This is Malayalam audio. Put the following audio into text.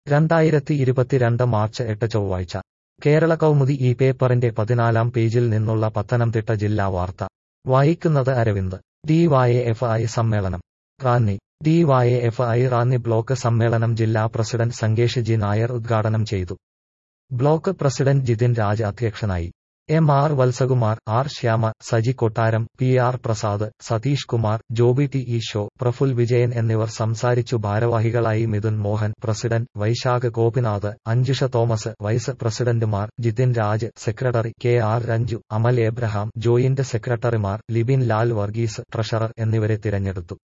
രണ്ടായിരത്തി ഇരുപത്തിരണ്ട് മാർച്ച് എട്ട് ചൊവ്വാഴ്ച കേരള കൗമുദി ഈ പേപ്പറിന്റെ പതിനാലാം പേജിൽ നിന്നുള്ള പത്തനംതിട്ട ജില്ലാ വാർത്ത വായിക്കുന്നത് അരവിന്ദ് ഡിവൈഎഫ്ഐ സമ്മേളനം റാന്നി ഡിവൈഎഫ്ഐ റാന്നി ബ്ലോക്ക് സമ്മേളനം ജില്ലാ പ്രസിഡന്റ് സംഗേഷ് ജി നായർ ഉദ്ഘാടനം ചെയ്തു ബ്ലോക്ക് പ്രസിഡന്റ് ജിതിൻ രാജ് അധ്യക്ഷനായി M R Valsakumar R Shyama Saji Kottaram P R Prasad Satheesh Kumar Joby T Eesho Praful Vijayan എന്നിവർ സംസാരിച്ചു ഭാരവാഹികളായി Mithun Mohan president Vaisakh Gopinath Anjusha Thomas vice പ്രസിഡന്റുമാർ Jithin Raj secretary K R Ranju Amal Abraham joint സെക്രട്ടറിമാർ ലിബിൻ ലാൽ വർഗീസ് ട്രഷറർ എന്നിവരെ തിരഞ്ഞെടുത്തു